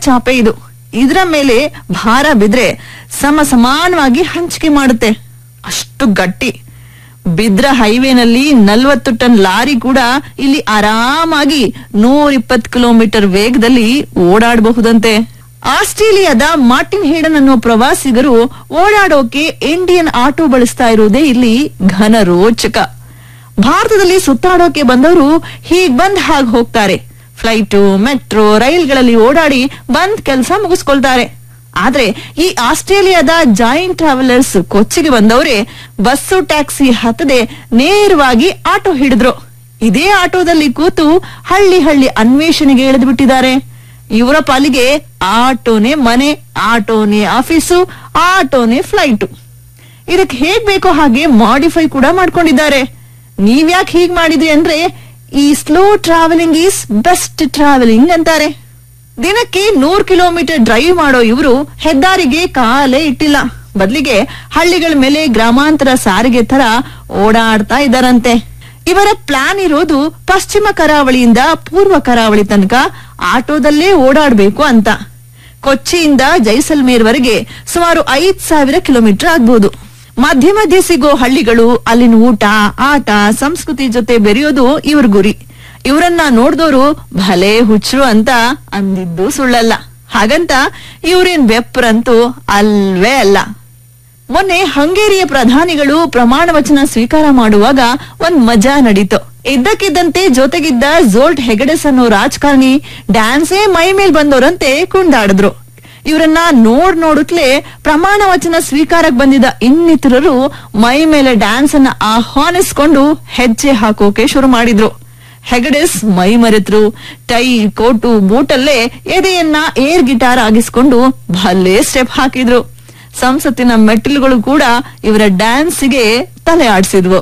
ಚಾಪೆ ಇದು ಇದರ ಮೇಲೆ ಭಾರ ಬಿದ್ರೆ ಸಮ ಸಮಾನವಾಗಿ ಹಂಚಿಕೆ ಮಾಡುತ್ತೆ ಅಷ್ಟು ಗಟ್ಟಿ ಬಿದ್ರ ಹೈವೇನಲ್ಲಿ ನಲ್ವತ್ತು ಟನ್ ಲಾರಿ ಕೂಡ ಇಲ್ಲಿ ಆರಾಮಾಗಿ ನೂರ ಇಪ್ಪತ್ತು ಕಿಲೋಮೀಟರ್ ವೇಗದಲ್ಲಿ ಓಡಾಡಬಹುದಂತೆ ಆಸ್ಟ್ರೇಲಿಯಾದ ಮಾರ್ಟಿನ್ ಹೇಡನ್ ಅನ್ನೋ ಪ್ರವಾಸಿಗರು ಓಡಾಡೋಕೆ ಇಂಡಿಯನ್ ಆಟೋ ಬಳಸ್ತಾ ಇರುವುದೇ ಇಲ್ಲಿ ಘನ ರೋಚಕ ಭಾರತದಲ್ಲಿ ಸುತ್ತಾಡೋಕೆ ಬಂದವರು ಹೀಗ್ ಬಂದ್ ಹಾಗೆ ಹೋಗ್ತಾರೆ ಫ್ಲೈಟು ಮೆಟ್ರೋ ರೈಲ್ಗಳಲ್ಲಿ ಓಡಾಡಿ ಬಂದ್ ಕೆಲಸ ಮುಗಿಸ್ಕೊಳ್ತಾರೆ ಆದ್ರೆ ಈ ಆಸ್ಟ್ರೇಲಿಯಾದ ಜಾಯಿಂಟ್ ಟ್ರಾವೆಲರ್ಸ್ ಕೊಚ್ಚಿಗೆ ಬಂದವರೇ ಬಸ್ಸು ಟ್ಯಾಕ್ಸಿ ಹತ್ತದೆ ನೇರವಾಗಿ ಆಟೋ ಹಿಡಿದ್ರು ಇದೇ ಆಟೋದಲ್ಲಿ ಕೂತು ಹಳ್ಳಿ ಹಳ್ಳಿ ಅನ್ವೇಷಣೆಗೆ ಇಳಿದು ಬಿಟ್ಟಿದ್ದಾರೆ ಇವರ ಪಾಲಿಗೆ ಆಟೋನೇ ಮನೆ ಆಟೋನೇ ಆಫೀಸು ಆಟೋನೇ ಫ್ಲೈಟು ಇದಕ್ಕೆ ಹೇಗ್ ಬೇಕೋ ಹಾಗೆ ಮಾಡಿಫೈ ಕೂಡ ಮಾಡ್ಕೊಂಡಿದ್ದಾರೆ ನೀವ್ಯಾಕೆ ಹೀಗ್ ಮಾಡಿದ್ರಿ ಅಂದ್ರೆ ಈ slow travelling is best travelling ಅಂತಾರೆ ದಿನಕ್ಕೆ ನೂರ್ ಕಿಲೋಮೀಟರ್ ಡ್ರೈವ್ ಮಾಡೋ ಇವರು ಹೆದ್ದಾರಿಗೆ ಕಾಲೇ ಇಟ್ಟಿಲ್ಲ ಬದಲಿಗೆ ಹಳ್ಳಿಗಳ ಮೇಲೆ ಗ್ರಾಮಾಂತರ ಸಾರಿಗೆ ತರ ಓಡಾಡ್ತಾ ಇದ್ದಾರಂತೆ ಇವರ ಪ್ಲಾನ್ ಇರೋದು ಪಶ್ಚಿಮ ಕರಾವಳಿಯಿಂದ ಪೂರ್ವ ಕರಾವಳಿ ತನಕ ಆಟೋದಲ್ಲೇ ಓಡಾಡ್ಬೇಕು ಅಂತ ಕೊಚ್ಚಿಯಿಂದ ಜೈಸಲ್ಮೇರ್ ವರೆಗೆ ಸುಮಾರು ಐದ್ ಸಾವಿರ ಕಿಲೋಮೀಟರ್ ಆಗ್ಬಹುದು ಮಧ್ಯ ಮಧ್ಯೆ ಸಿಗೋ ಹಳ್ಳಿಗಳು ಅಲ್ಲಿನ ಊಟ ಆಟ ಸಂಸ್ಕೃತಿ ಜೊತೆ ಬೆರೆಯೋದು ಇವ್ರ ಗುರಿ ಇವರನ್ನ ನೋಡ್ದೋರು ಭಲೆ ಹುಚ್ಚರು ಅಂತ ಅಂದಿದ್ದು ಸುಳ್ಳಲ್ಲ ಹಾಗಂತ ಇವ್ರೇನ್ ಬೆಪ್ರಂತೂ ಅಲ್ವೇ ಅಲ್ಲ ಮೊನ್ನೆ ಹಂಗೇರಿಯ ಪ್ರಧಾನಿಗಳು ಪ್ರಮಾಣ ವಚನ ಸ್ವೀಕಾರ ಮಾಡುವಾಗ ಒಂದ್ ಮಜಾ ನಡೀತು ಇದ್ದಕ್ಕಿದ್ದಂತೆ ಜೊತೆಗಿದ್ದ ಝೋಲ್ಟ್ ಹೆಗಡೆಸ್ ಅನ್ನೋ ರಾಜಕಾರಣಿ ಡ್ಯಾನ್ಸೇ ಮೈ ಮೇಲ್ ಬಂದವರಂತೆ ಕುಂದಾಡಿದ್ರು ಇವರನ್ನ ನೋಡ್ ನೋಡುತ್ತಲೇ ಪ್ರಮಾಣ ವಚನ ಸ್ವೀಕಾರಕ್ಕೆ ಬಂದಿದ್ದ ಇನ್ನಿತರರು ಮೈ ಮೇಲೆ ಡ್ಯಾನ್ಸ್ ಅನ್ನ ಆಹ್ವಾನಿಸ್ಕೊಂಡು ಹೆಜ್ಜೆ ಹಾಕೋಕೆ ಶುರು ಮಾಡಿದ್ರು ಹೆಗಡೆಸ್ ಮೈ ಮರೆತ್ರು ಟೈ ಕೋಟು ಬೂಟಲ್ಲೇ ಎದೆಯನ್ನ ಏರ್ ಗಿಟಾರ್ ಆಗಿಸ್ಕೊಂಡು ಭಲ್ಲೇ ಸ್ಟೆಪ್ ಹಾಕಿದ್ರು ಸಂಸತ್ತಿನ ಮೆಟ್ಟಿಲುಗಳು ಕೂಡ ಇವರ ಡ್ಯಾನ್ಸ್ಗೆ ತಲೆ ಆಡಿಸಿದ್ವು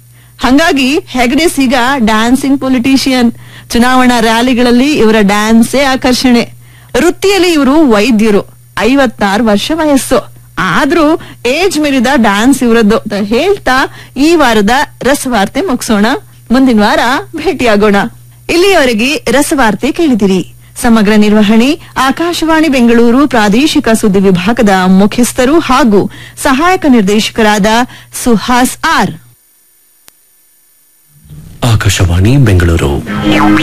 ಹಂಗಾಗಿ ಹೆಗಡೆಸ್ ಈಗ ಡ್ಯಾನ್ಸಿಂಗ್ ಪೊಲಿಟಿಷಿಯನ್ ಚುನಾವಣಾ ರ್ಯಾಲಿಗಳಲ್ಲಿ ಇವರ ಡ್ಯಾನ್ಸೇ ಆಕರ್ಷಣೆ ವೃತ್ತಿಯಲ್ಲಿ ಇವರು ವೈದ್ಯರು ಐವತ್ತಾರು ವರ್ಷ ವಯಸ್ಸು ಆದ್ರೂ ಏಜ್ ಮೀರಿದ ಡ್ಯಾನ್ಸ್ ಇವರದ್ದು ಅಂತ ಹೇಳ್ತಾ ಈ ವಾರದ ರಸವಾರ್ತೆ ಮುಗಿಸೋಣ ಮುಂದಿನ ವಾರ ಭೇಟಿಯಾಗೋಣ ಇಲ್ಲಿಯವರೆಗೆ ರಸವಾರ್ತೆ ಕೇಳಿದಿರಿ ಸಮಗ್ರ ನಿರ್ವಹಣೆ ಆಕಾಶವಾಣಿ ಬೆಂಗಳೂರು ಪ್ರಾದೇಶಿಕ ಸುದ್ದಿ ವಿಭಾಗದ ಮುಖ್ಯಸ್ಥರು ಹಾಗೂ ಸಹಾಯಕ ನಿರ್ದೇಶಕರಾದ ಸುಹಾಸ್ ಆರ್ ಆಕಾಶವಾಣಿ ಬೆಂಗಳೂರು